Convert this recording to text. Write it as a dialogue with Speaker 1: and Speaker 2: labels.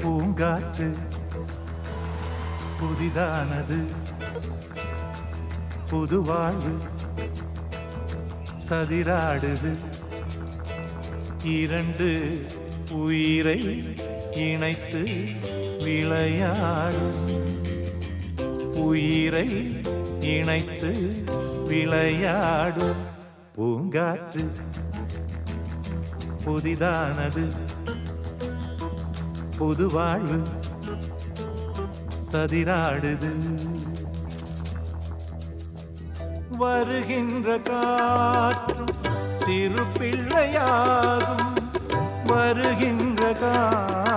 Speaker 1: பூங்காற்று புதிதானது புது வாழ்வு சதிராடுது இரண்டு உயிரை இணைத்து விளையாடும் உயிரை இணைத்து விளையாடும் பூங்காற்று புதிதானது புது வாழ்வு சதிராடுது வருகின்ற காற்றும் சிறு பிள்ளையாகும் வருகின்ற காற்றும்